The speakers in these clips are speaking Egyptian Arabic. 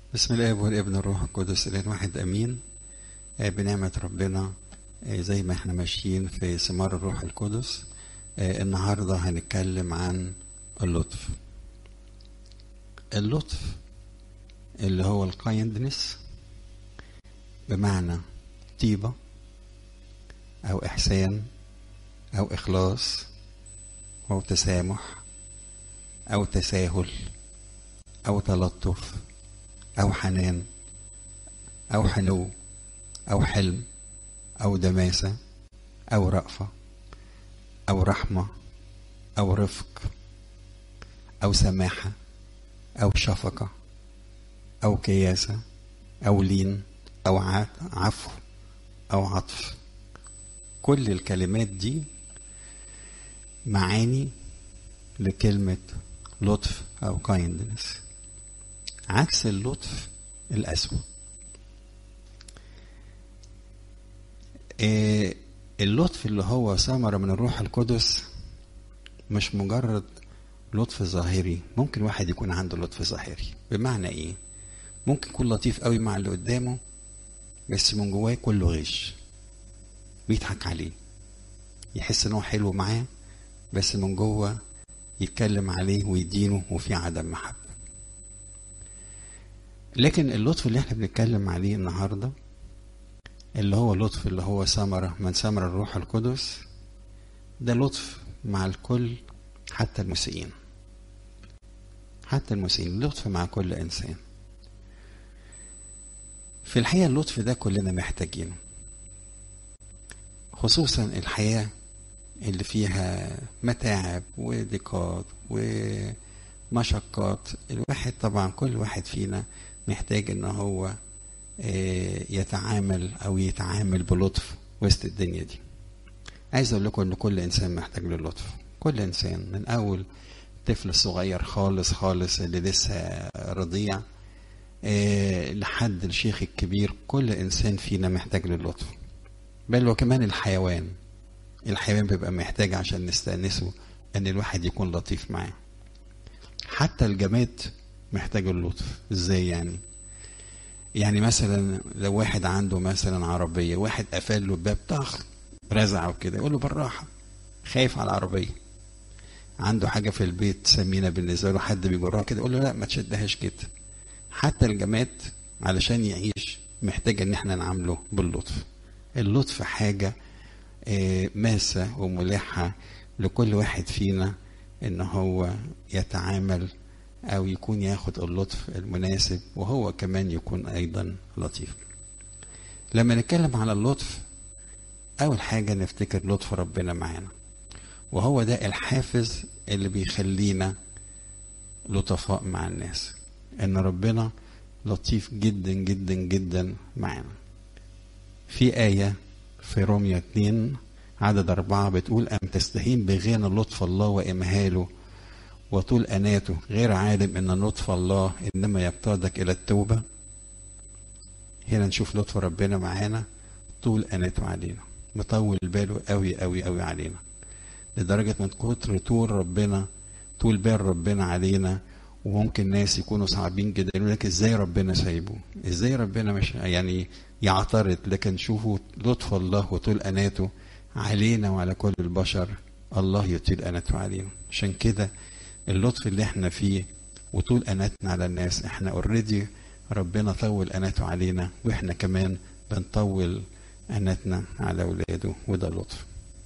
بسم الاب والابن والروح القدس الاله واحد امين آه، بنعمه ربنا آه، زي ما احنا ماشيين في ثمار الروح القدس آه، النهارده هنتكلم عن اللطف اللطف اللي هو الكايندنس بمعنى طيبه او احسان او اخلاص او تسامح او تساهل او تلطف أو حنان أو حنو أو حلم أو دماسة أو رأفة أو رحمة أو رفق أو سماحة أو شفقة أو كياسة أو لين أو ع- عفو أو عطف كل الكلمات دي معاني لكلمة لطف أو kindness عكس اللطف الأسوأ إيه اللطف اللي هو ثمرة من الروح القدس مش مجرد لطف ظاهري ممكن واحد يكون عنده لطف ظاهري بمعنى ايه ممكن يكون لطيف قوي مع اللي قدامه بس من جواه كله غش بيضحك عليه يحس ان هو حلو معاه بس من جوه يتكلم عليه ويدينه وفي عدم محبه لكن اللطف اللي احنا بنتكلم عليه النهارده اللي هو اللطف اللي هو ثمرة من ثمر الروح القدس ده لطف مع الكل حتى المسيئين حتى المسيئين لطف مع كل إنسان في الحقيقة اللطف ده كلنا محتاجينه خصوصا الحياة اللي فيها متاعب وضيقات ومشقات الواحد طبعا كل واحد فينا محتاج ان هو آه، يتعامل او يتعامل بلطف وسط الدنيا دي عايز اقول لكم ان كل انسان محتاج للطف كل انسان من اول طفل صغير خالص خالص اللي لسه رضيع آه، لحد الشيخ الكبير كل انسان فينا محتاج للطف بل وكمان الحيوان الحيوان بيبقى محتاج عشان نستأنسه ان الواحد يكون لطيف معاه حتى الجماد محتاج اللطف ازاي يعني يعني مثلا لو واحد عنده مثلا عربية واحد قفل له الباب طخ رزعه كده يقول له بالراحة خايف على العربية عنده حاجة في البيت سمينة بالنسبة له حد بيجرها كده يقول له لا ما تشدهاش كده حتى الجماد علشان يعيش محتاج ان احنا نعامله باللطف اللطف حاجة آه، ماسة وملحة لكل واحد فينا ان هو يتعامل او يكون ياخد اللطف المناسب وهو كمان يكون ايضا لطيف لما نتكلم على اللطف اول حاجة نفتكر لطف ربنا معانا وهو ده الحافز اللي بيخلينا لطفاء مع الناس ان ربنا لطيف جدا جدا جدا معانا في آية في روميا 2 عدد أربعة بتقول أم تستهين بغنى لطف الله وإمهاله وطول أناته غير عالم أن لطف الله إنما يقتادك إلى التوبة هنا نشوف لطف ربنا معانا طول أناته علينا مطول باله قوي قوي قوي علينا لدرجة من كتر طول ربنا طول بال ربنا علينا وممكن ناس يكونوا صعبين جدا يقول لك ازاي ربنا سايبه ازاي ربنا مش يعني يعترض لكن شوفوا لطف الله وطول اناته علينا وعلى كل البشر الله يطيل اناته علينا عشان كده اللطف اللي احنا فيه وطول اناتنا على الناس احنا اوريدي ربنا طول اناته علينا واحنا كمان بنطول اناتنا على اولاده وده لطف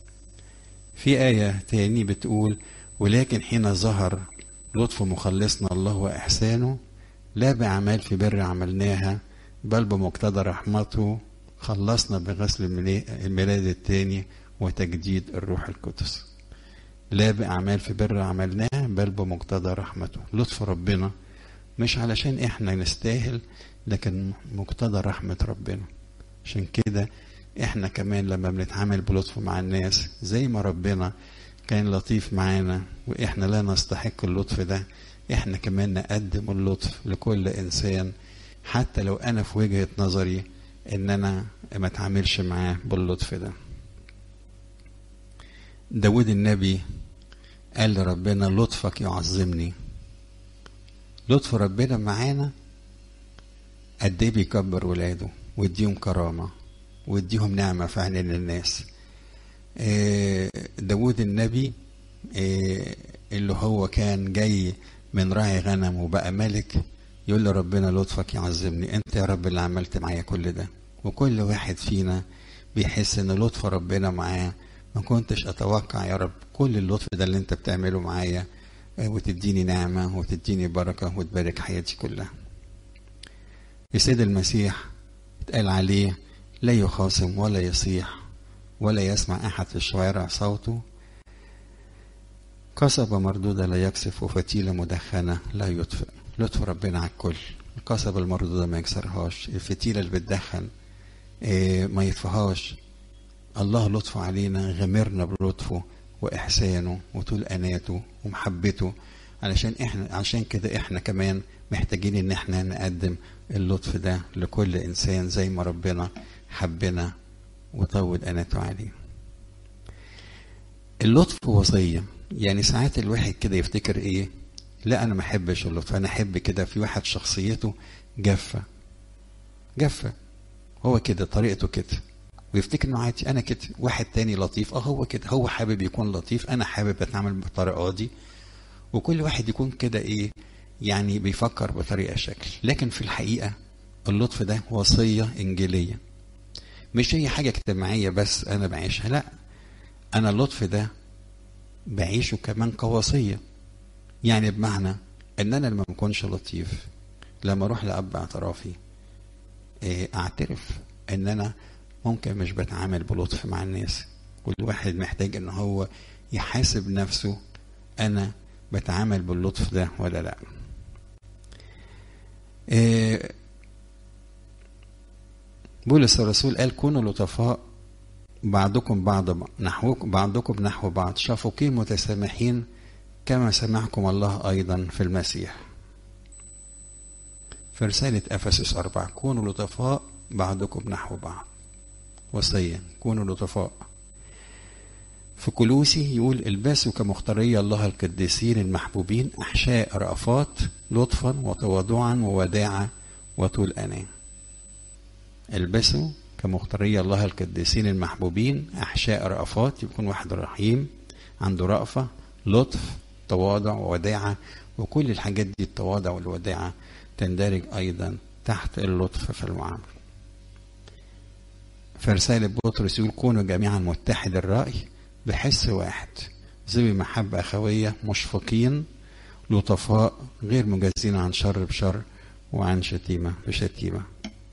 في آية تاني بتقول ولكن حين ظهر لطف مخلصنا الله وإحسانه لا بأعمال في بر عملناها بل بمقتضى رحمته خلصنا بغسل الملا- الميلاد الثاني وتجديد الروح القدس لا بأعمال في بر عملناها بل بمقتضى رحمته لطف ربنا مش علشان احنا نستاهل لكن مقتضى رحمة ربنا عشان كده احنا كمان لما بنتعامل بلطف مع الناس زي ما ربنا كان لطيف معانا واحنا لا نستحق اللطف ده احنا كمان نقدم اللطف لكل انسان حتى لو انا في وجهة نظري ان انا ما اتعاملش معاه باللطف ده داود النبي قال لربنا لطفك يعظمني لطف ربنا معانا قد ايه بيكبر ولاده ويديهم كرامة ويديهم نعمة في عينين الناس آه، داود النبي آه، اللي هو كان جاي من راعي غنم وبقى ملك يقول لربنا لطفك يعظمني انت يا رب اللي عملت معايا كل ده وكل واحد فينا بيحس ان لطف ربنا معاه ما كنتش اتوقع يا رب كل اللطف ده اللي انت بتعمله معايا آه، وتديني نعمة وتديني بركة وتبارك حياتي كلها السيد المسيح اتقال عليه لا يخاصم ولا يصيح ولا يسمع أحد في الشوارع صوته قصبة مردودة لا يكسف وفتيلة مدخنة لا يطفئ لطف ربنا على الكل القصبة المردودة ما يكسرهاش الفتيلة اللي بتدخن إيه ما يطفيهاش الله لطفه علينا غمرنا بلطفه وإحسانه وطول أناته ومحبته علشان احنا عشان كده احنا كمان محتاجين ان احنا نقدم اللطف ده لكل انسان زي ما ربنا حبنا وطول اناته عليه اللطف وصيه يعني ساعات الواحد كده يفتكر ايه لا انا ما احبش اللطف انا احب كده في واحد شخصيته جافه جافه هو كده طريقته كده ويفتكر انه عادي انا كده واحد تاني لطيف اه هو كده هو حابب يكون لطيف انا حابب اتعامل بالطريقه دي وكل واحد يكون كده ايه يعني بيفكر بطريقه شكل لكن في الحقيقه اللطف ده وصيه انجيليه مش هي حاجه اجتماعيه بس انا بعيشها لا انا اللطف ده بعيشه كمان كوصيه يعني بمعنى ان انا لما بكونش لطيف لما اروح لاب اعترافي إيه، اعترف ان انا ممكن مش بتعامل بلطف مع الناس كل واحد محتاج ان هو يحاسب نفسه انا بتعامل باللطف ده ولا لا إيه، بولس الرسول قال كونوا لطفاء بعضكم بعض نحوكم بعضكم نحو بعض شفوقين متسامحين كما سمعكم الله أيضا في المسيح في رسالة أفسس أربعة كونوا لطفاء بعضكم نحو بعض وصية كونوا لطفاء في كلوسي يقول البسوا كمختاري الله القديسين المحبوبين أحشاء رأفات لطفا وتواضعا ووداعة وطول أناه البسوا كمختاري الله القديسين المحبوبين أحشاء رأفات يكون واحد رحيم عنده رأفة لطف تواضع ووداعة وكل الحاجات دي التواضع والوداعة تندرج أيضا تحت اللطف في المعاملة في رسالة بطرس يقول كونوا جميعا متحد الرأي بحس واحد ذوي محبة أخوية مشفقين لطفاء غير مجازين عن شر بشر وعن شتيمة بشتيمة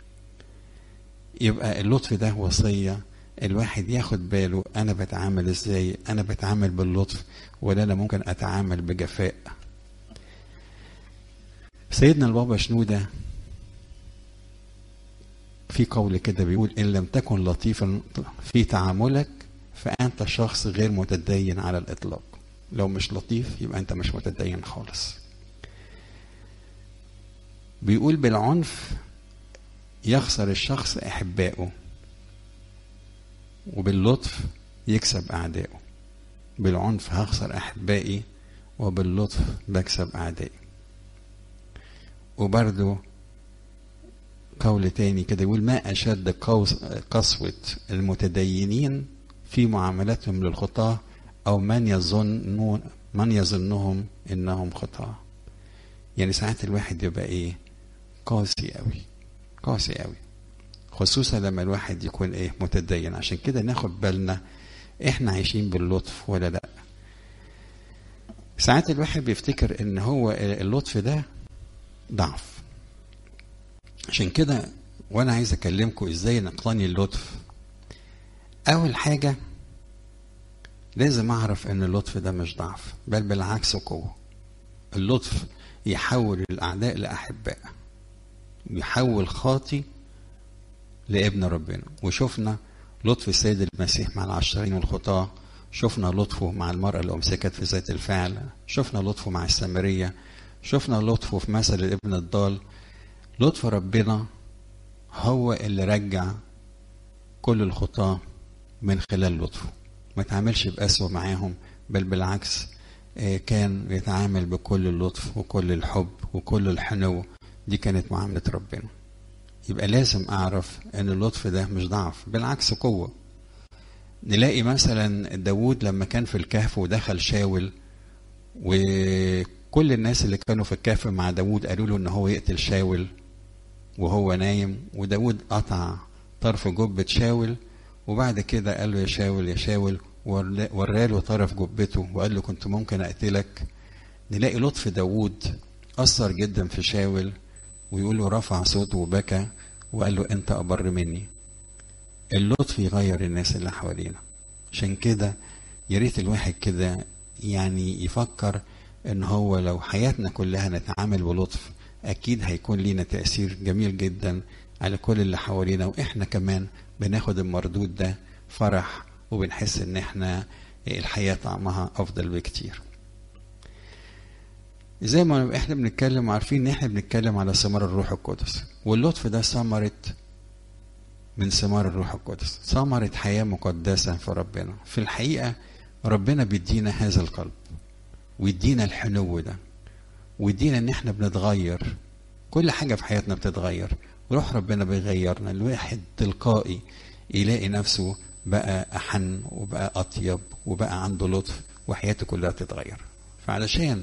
يبقى اللطف ده وصية الواحد ياخد باله أنا بتعامل إزاي أنا بتعامل باللطف ولا أنا ممكن أتعامل بجفاء سيدنا البابا شنودة في قول كده بيقول إن لم تكن لطيفا في تعاملك فأنت شخص غير متدين على الإطلاق لو مش لطيف يبقى أنت مش متدين خالص بيقول بالعنف يخسر الشخص أحبائه وباللطف يكسب أعدائه بالعنف هخسر أحبائي وباللطف بكسب أعدائي وبرضه قول تاني كده يقول ما أشد قسوة المتدينين في معاملتهم للخطاة أو من يظنون من يظنهم إنهم خطاة يعني ساعات الواحد يبقى إيه قاسي قوي قاسي قوي خصوصا لما الواحد يكون ايه متدين عشان كده ناخد بالنا احنا عايشين باللطف ولا لا ساعات الواحد بيفتكر ان هو اللطف ده ضعف عشان كده وانا عايز اكلمكم ازاي نقتني اللطف اول حاجة لازم اعرف ان اللطف ده مش ضعف بل بالعكس قوة اللطف يحول الاعداء لاحباء يحول خاطي لابن ربنا وشفنا لطف السيد المسيح مع العشرين والخطاة شفنا لطفه مع المرأة اللي أمسكت في ذات الفعل شفنا لطفه مع السامرية شفنا لطفه في مثل الابن الضال لطف ربنا هو اللي رجع كل الخطاة من خلال لطفه ما تعاملش بقسوة معاهم بل بالعكس كان بيتعامل بكل اللطف وكل الحب وكل الحنو دي كانت معاملة ربنا يبقى لازم اعرف ان اللطف ده مش ضعف بالعكس قوه نلاقي مثلا داود لما كان في الكهف ودخل شاول وكل الناس اللي كانوا في الكهف مع داود قالوا له ان هو يقتل شاول وهو نايم وداود قطع طرف جبة شاول وبعد كده قال له يا شاول يا شاول وراله طرف جبته وقال له كنت ممكن اقتلك نلاقي لطف داود أثر جدا في شاول ويقول له رفع صوته وبكى وقال له أنت أبر مني اللطف يغير الناس اللي حوالينا عشان كده يا ريت الواحد كده يعني يفكر ان هو لو حياتنا كلها نتعامل بلطف اكيد هيكون لينا تاثير جميل جدا على كل اللي حوالينا واحنا كمان بناخد المردود ده فرح وبنحس ان احنا الحياه طعمها افضل بكتير زي ما احنا بنتكلم عارفين ان احنا بنتكلم على ثمار الروح القدس واللطف ده ثمره من ثمار الروح القدس ثمرة حياة مقدسة في ربنا في الحقيقة ربنا بيدينا هذا القلب ويدينا الحنو ده ويدينا ان احنا بنتغير كل حاجة في حياتنا بتتغير وروح ربنا بيغيرنا الواحد تلقائي يلاقي نفسه بقى أحن وبقى أطيب وبقى عنده لطف وحياته كلها تتغير فعلشان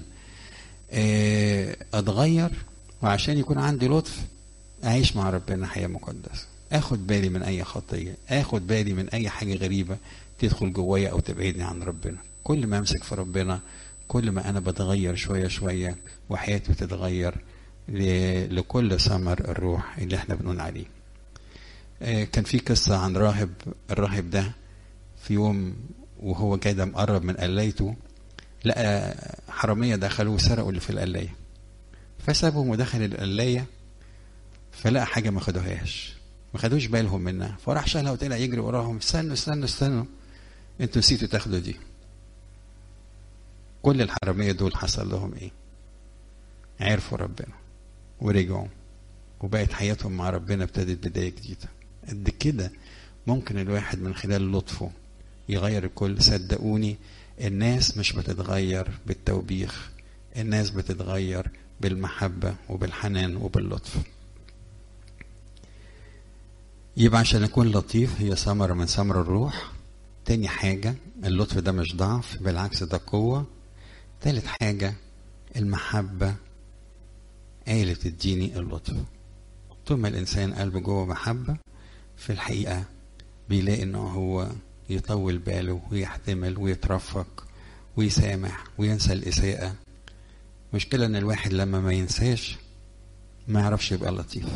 أتغير وعشان يكون عندي لطف أعيش مع ربنا حياة مقدسة اخد بالي من اي خطيه اخد بالي من اي حاجه غريبه تدخل جوايا او تبعدني عن ربنا كل ما امسك في ربنا كل ما انا بتغير شويه شويه وحياتي بتتغير لكل ثمر الروح اللي احنا بنقول عليه كان في قصه عن راهب الراهب ده في يوم وهو كده مقرب من قلايته لقى حراميه دخلوا وسرقوا اللي في القلايه فسابهم ودخل القلايه فلقى حاجه ما خدوهاش ما خدوش بالهم منها فراح شالها وطلع يجري وراهم استنوا استنوا استنوا انتوا نسيتوا تاخدوا دي كل الحرامية دول حصل لهم ايه عرفوا ربنا ورجعوا وبقت حياتهم مع ربنا ابتدت بداية جديدة قد كده ممكن الواحد من خلال لطفه يغير الكل صدقوني الناس مش بتتغير بالتوبيخ الناس بتتغير بالمحبة وبالحنان وباللطف يبقى عشان نكون لطيف هي ثمرة من ثمر الروح تاني حاجة اللطف ده مش ضعف بالعكس ده قوة تالت حاجة المحبة هي اللي بتديني اللطف طول ما الإنسان قلبه جوه محبة في الحقيقة بيلاقي إنه هو يطول باله ويحتمل ويترفق ويسامح وينسى الإساءة مشكلة إن الواحد لما ما ينساش ما يعرفش يبقى لطيف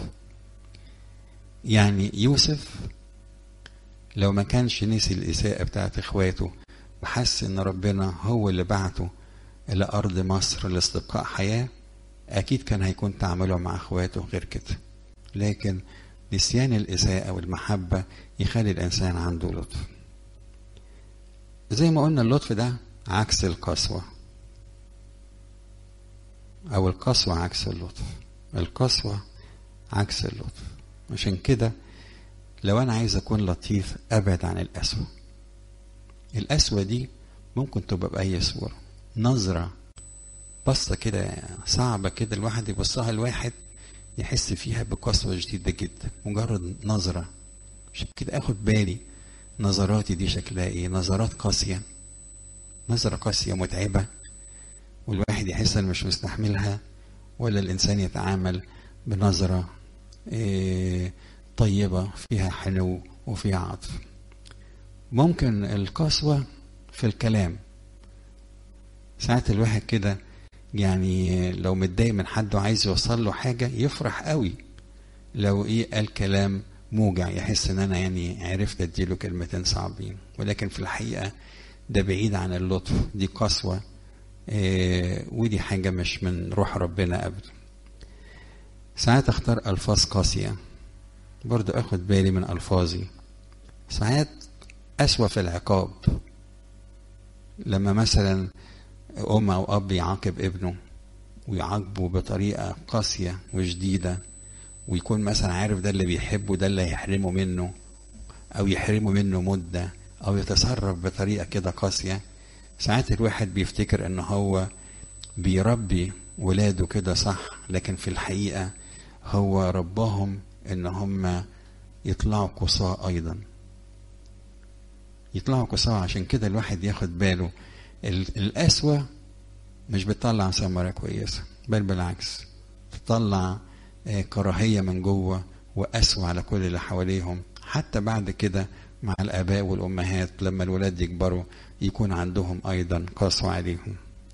يعني يوسف لو ما كانش نسي الإساءة بتاعت إخواته وحس إن ربنا هو اللي بعته إلى أرض مصر لاستبقاء حياة أكيد كان هيكون تعامله مع إخواته غير كده لكن نسيان الإساءة والمحبة يخلي الإنسان عنده لطف زي ما قلنا اللطف ده عكس القسوة أو القسوة عكس اللطف القسوة عكس اللطف عشان كده لو انا عايز اكون لطيف ابعد عن القسوه القسوه دي ممكن تبقى باي صوره نظره بصه كده صعبه كده الواحد يبصها الواحد يحس فيها بقسوه شديده جدا مجرد نظره عشان كده اخد بالي نظراتي دي شكلها ايه نظرات قاسيه نظره قاسيه متعبه والواحد يحس انه مش مستحملها ولا الانسان يتعامل بنظره إيه طيبة فيها حنو وفيها عطف ممكن القسوة في الكلام ساعات الواحد كده يعني لو متضايق من حد وعايز يوصل له حاجة يفرح قوي لو ايه قال كلام موجع يحس ان انا يعني عرفت اديله كلمتين صعبين ولكن في الحقيقة ده بعيد عن اللطف دي قسوة إيه ودي حاجة مش من روح ربنا ابدا ساعات اختار الفاظ قاسيه برضو اخد بالي من الفاظي ساعات اسوأ في العقاب لما مثلا ام او اب يعاقب ابنه ويعاقبه بطريقه قاسيه وشديده ويكون مثلا عارف ده اللي بيحبه ده اللي هيحرمه منه او يحرمه منه مده او يتصرف بطريقه كده قاسيه ساعات الواحد بيفتكر ان هو بيربي ولاده كده صح لكن في الحقيقه هو رباهم ان هم يطلعوا قصاة ايضا يطلعوا قصاة عشان كده الواحد ياخد باله القسوة مش بتطلع ثمرة كويسة بل بالعكس تطلع كراهية من جوه وقسوة على كل اللي حواليهم حتى بعد كده مع الآباء والأمهات لما الولاد يكبروا يكون عندهم أيضا قسوة عليهم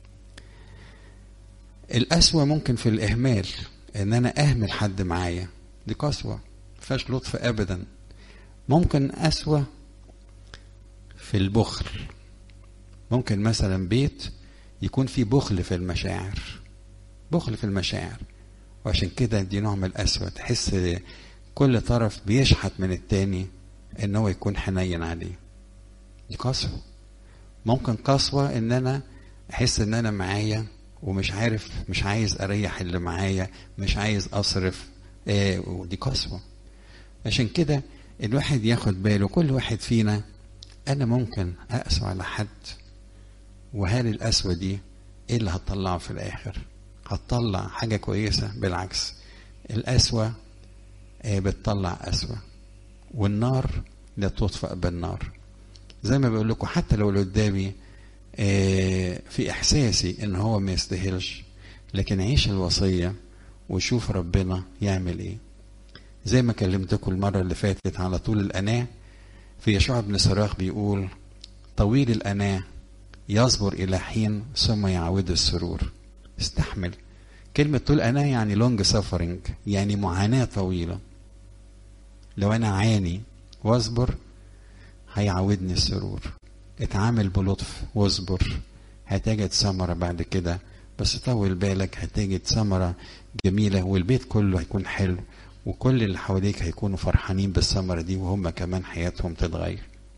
القسوة ممكن في الإهمال إن أنا أهمل حد معايا دي قسوة مفيهاش لطف أبدا ممكن قسوة في البخل ممكن مثلا بيت يكون فيه بخل في المشاعر بخل في المشاعر وعشان كده دي نوع من القسوة تحس كل طرف بيشحت من التاني ان هو يكون حنين عليه دي قسوة ممكن قسوة ان انا احس ان انا معايا ومش عارف مش عايز اريح اللي معايا مش عايز اصرف آه ودي قسوة عشان كده الواحد ياخد باله كل واحد فينا انا ممكن اقسو على حد وهل القسوة دي ايه اللي هتطلعه في الاخر هتطلع حاجة كويسة بالعكس القسوة آه بتطلع قسوة والنار لا تطفأ بالنار زي ما بقول لكم حتى لو اللي قدامي آه في احساسي ان هو ما يستاهلش لكن عيش الوصيه وشوف ربنا يعمل ايه زي ما كلمتكم المره اللي فاتت على طول الاناه في يشوع بن صراخ بيقول طويل الاناه يصبر الى حين ثم يعود السرور استحمل كلمة طول أنا يعني لونج سفرنج يعني معاناة طويلة لو أنا عاني واصبر هيعودني السرور اتعامل بلطف واصبر هتجد ثمرة بعد كده بس طول بالك هتجد ثمرة جميلة والبيت كله هيكون حلو وكل اللي حواليك هيكونوا فرحانين بالثمرة دي وهم كمان حياتهم تتغير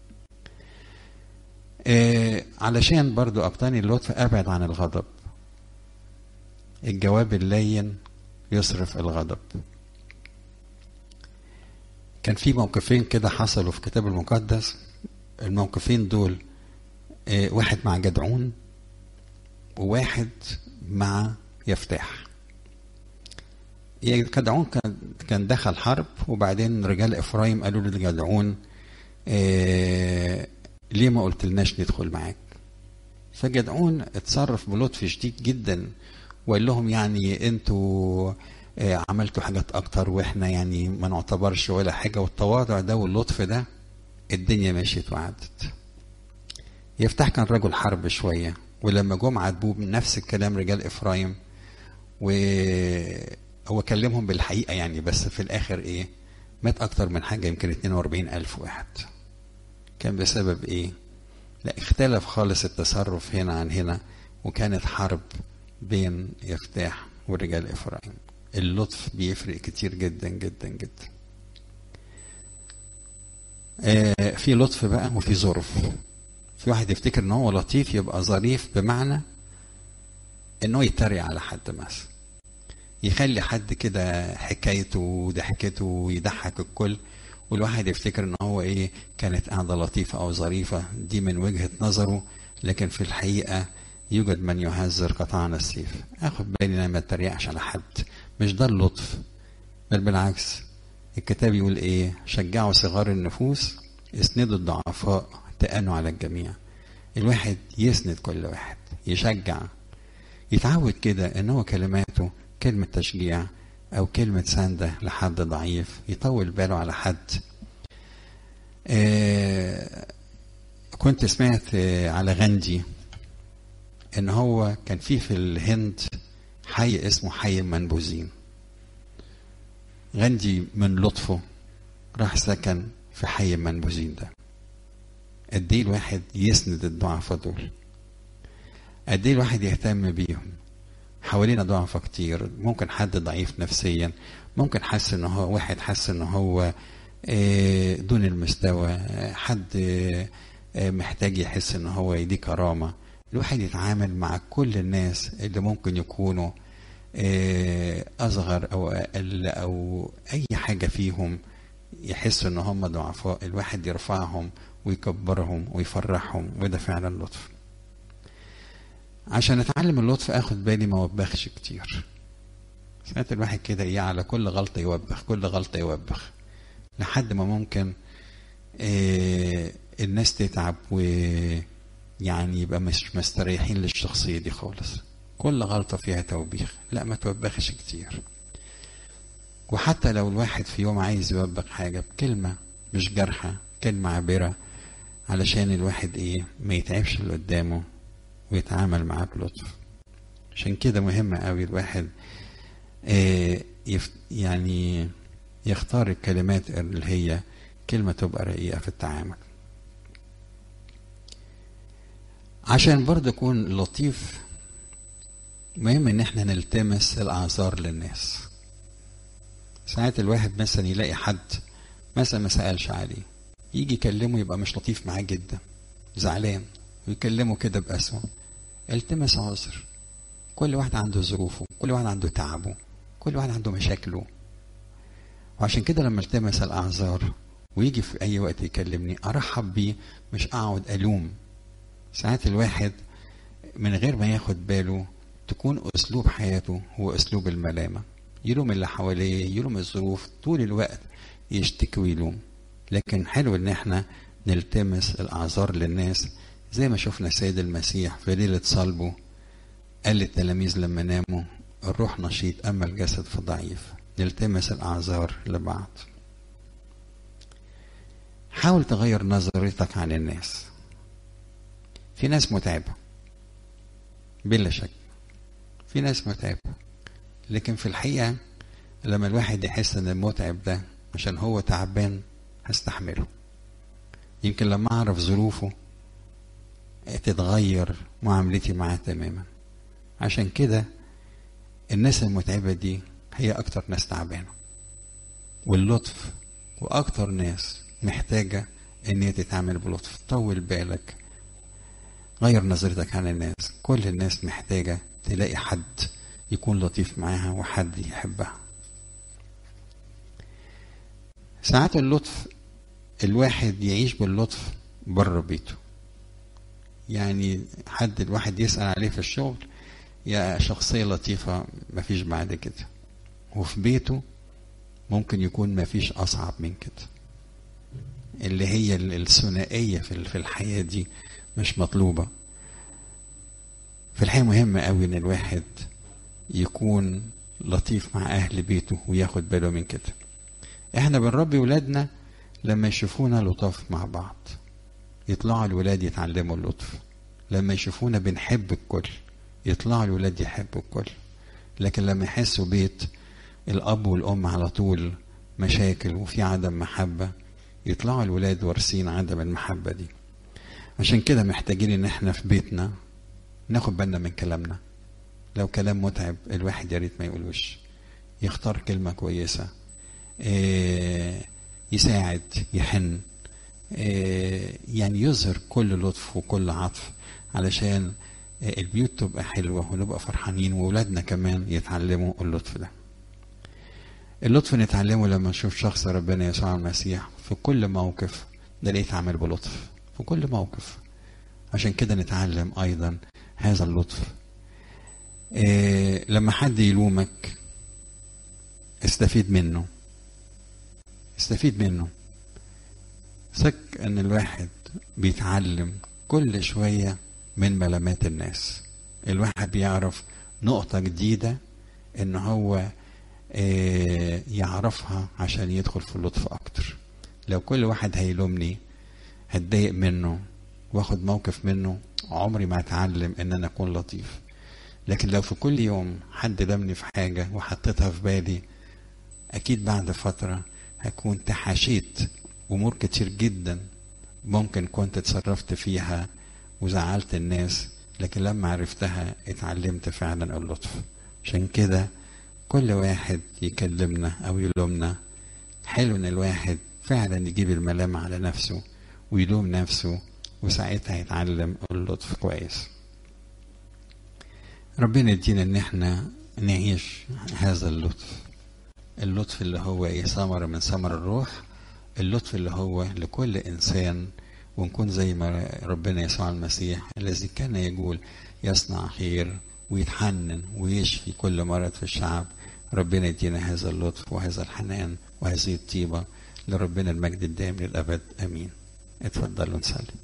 آه علشان برضو أبطاني اللطف أبعد عن الغضب الجواب اللين يصرف الغضب كان في موقفين كده حصلوا في الكتاب المقدس الموقفين دول آه واحد مع جدعون وواحد مع يفتاح جدعون كان كان دخل حرب وبعدين رجال افرايم قالوا لجدعون آه ليه ما قلت لناش ندخل معاك فجدعون اتصرف بلطف شديد جدا وقال لهم يعني انتوا آه عملتوا حاجات اكتر واحنا يعني ما نعتبرش ولا حاجه والتواضع ده واللطف ده الدنيا مشيت وعدت يفتح كان رجل حرب شويه ولما جم عاتبوه نفس الكلام رجال افرايم وهو كلمهم بالحقيقه يعني بس في الاخر ايه مات اكتر من حاجه يمكن 42 الف واحد كان بسبب ايه لا اختلف خالص التصرف هنا عن هنا وكانت حرب بين يفتاح ورجال افرايم اللطف بيفرق كتير جدا جدا جدا آه في لطف بقى وفي ظرف في واحد يفتكر ان هو لطيف يبقى ظريف بمعنى انه يتريق على حد مثلا يخلي حد كده حكايته وضحكته ويضحك الكل والواحد يفتكر ان هو ايه كانت قاعده لطيفه او ظريفه دي من وجهه نظره لكن في الحقيقه يوجد من يهذر قطعان السيف اخد بالي انا ما اتريقش على حد مش ده اللطف بل بالعكس الكتاب يقول ايه شجعوا صغار النفوس اسندوا الضعفاء تأنوا على الجميع الواحد يسند كل واحد يشجع يتعود كده ان هو كلماته كلمة تشجيع او كلمة سندة لحد ضعيف يطول باله على حد آه كنت سمعت آه على غاندي ان هو كان في في الهند حي اسمه حي المنبوذين غاندي من لطفه راح سكن في حي المنبوذين ده قد ايه الواحد يسند الضعفاء دول قد ايه الواحد يهتم بيهم حوالينا ضعفاء كتير ممكن حد ضعيف نفسيا ممكن حس ان هو واحد حس ان هو دون المستوى حد محتاج يحس ان هو يدي كرامة الواحد يتعامل مع كل الناس اللي ممكن يكونوا اصغر او اقل او اي حاجة فيهم يحس ان هم ضعفاء الواحد يرفعهم ويكبرهم ويفرحهم وده فعلا لطف عشان اتعلم اللطف اخد بالي ما وبخش كتير ساعات الواحد كده ايه على كل غلطة يوبخ كل غلطة يوبخ لحد ما ممكن آه الناس تتعب ويعني يبقى مش مستريحين للشخصية دي خالص كل غلطة فيها توبيخ لا ما توبخش كتير وحتى لو الواحد في يوم عايز يوبخ حاجة بكلمة مش جارحة كلمة عابرة علشان الواحد ايه ما يتعبش اللي قدامه ويتعامل معاه بلطف عشان كده مهم قوي الواحد آه يف يعني يختار الكلمات اللي هي كلمة تبقى رقيقة في التعامل عشان برضه يكون لطيف مهم ان احنا نلتمس الاعذار للناس ساعات الواحد مثلا يلاقي حد مثلا ما سألش عليه يجي يكلمه يبقى مش لطيف معاه جدا زعلان ويكلمه كده بأسوأ التمس عذر كل واحد عنده ظروفه كل واحد عنده تعبه كل واحد عنده مشاكله وعشان كده لما التمس الأعذار ويجي في أي وقت يكلمني أرحب بيه مش أقعد ألوم ساعات الواحد من غير ما ياخد باله تكون أسلوب حياته هو أسلوب الملامة يلوم اللي حواليه يلوم الظروف طول الوقت يشتكي ويلوم لكن حلو ان احنا نلتمس الاعذار للناس زي ما شفنا السيد المسيح في ليلة صلبه قال للتلاميذ لما ناموا الروح نشيط اما الجسد فضعيف نلتمس الاعذار لبعض حاول تغير نظرتك عن الناس في ناس متعبة بلا شك في ناس متعبة لكن في الحقيقة لما الواحد يحس ان المتعب ده عشان هو تعبان هستحمله يمكن لما اعرف ظروفه تتغير معاملتي معاه تماما عشان كده الناس المتعبة دي هي أكتر ناس تعبانة واللطف وأكتر ناس محتاجة إن هي تتعامل بلطف طول بالك غير نظرتك عن الناس كل الناس محتاجة تلاقي حد يكون لطيف معاها وحد يحبها ساعات اللطف الواحد يعيش باللطف بره بيته يعني حد الواحد يسأل عليه في الشغل يا شخصية لطيفة مفيش بعد كده وفي بيته ممكن يكون مفيش أصعب من كده اللي هي الثنائية في الحياة دي مش مطلوبة في الحقيقة مهم قوي إن الواحد يكون لطيف مع أهل بيته وياخد باله من كده احنا بنربي ولادنا لما يشوفونا لطاف مع بعض يطلعوا الولاد يتعلموا اللطف لما يشوفونا بنحب الكل يطلعوا الولاد يحبوا الكل لكن لما يحسوا بيت الأب والأم على طول مشاكل وفي عدم محبة يطلعوا الولاد وارثين عدم المحبة دي عشان كده محتاجين ان احنا في بيتنا ناخد بالنا من كلامنا لو كلام متعب الواحد يا ريت ما يقولوش يختار كلمة كويسة إيه يساعد يحن إيه يعني يظهر كل لطف وكل عطف علشان البيوت تبقى حلوة ونبقى فرحانين وولادنا كمان يتعلموا اللطف ده اللطف نتعلمه لما نشوف شخص ربنا يسوع المسيح في كل موقف نلاقيه يتعامل بلطف في كل موقف عشان كده نتعلم أيضا هذا اللطف إيه لما حد يلومك استفيد منه استفيد منه ثق ان الواحد بيتعلم كل شوية من ملامات الناس الواحد بيعرف نقطة جديدة ان هو إيه يعرفها عشان يدخل في اللطف اكتر لو كل واحد هيلومني هتضايق منه واخد موقف منه عمري ما اتعلم ان انا اكون لطيف لكن لو في كل يوم حد لمني في حاجة وحطيتها في بالي اكيد بعد فترة هكون تحاشيت امور كتير جدا ممكن كنت اتصرفت فيها وزعلت الناس لكن لما عرفتها اتعلمت فعلا اللطف عشان كده كل واحد يكلمنا او يلومنا حلو ان الواحد فعلا يجيب الملام على نفسه ويلوم نفسه وساعتها يتعلم اللطف كويس ربنا يدينا ان احنا نعيش هذا اللطف اللطف اللي هو ايه ثمرة من ثمر الروح اللطف اللي هو لكل انسان ونكون زي ما ربنا يسوع المسيح الذي كان يقول يصنع خير ويتحنن ويشفي كل مرض في الشعب ربنا يدينا هذا اللطف وهذا الحنان وهذه الطيبة لربنا المجد الدائم للأبد أمين اتفضلوا نصلي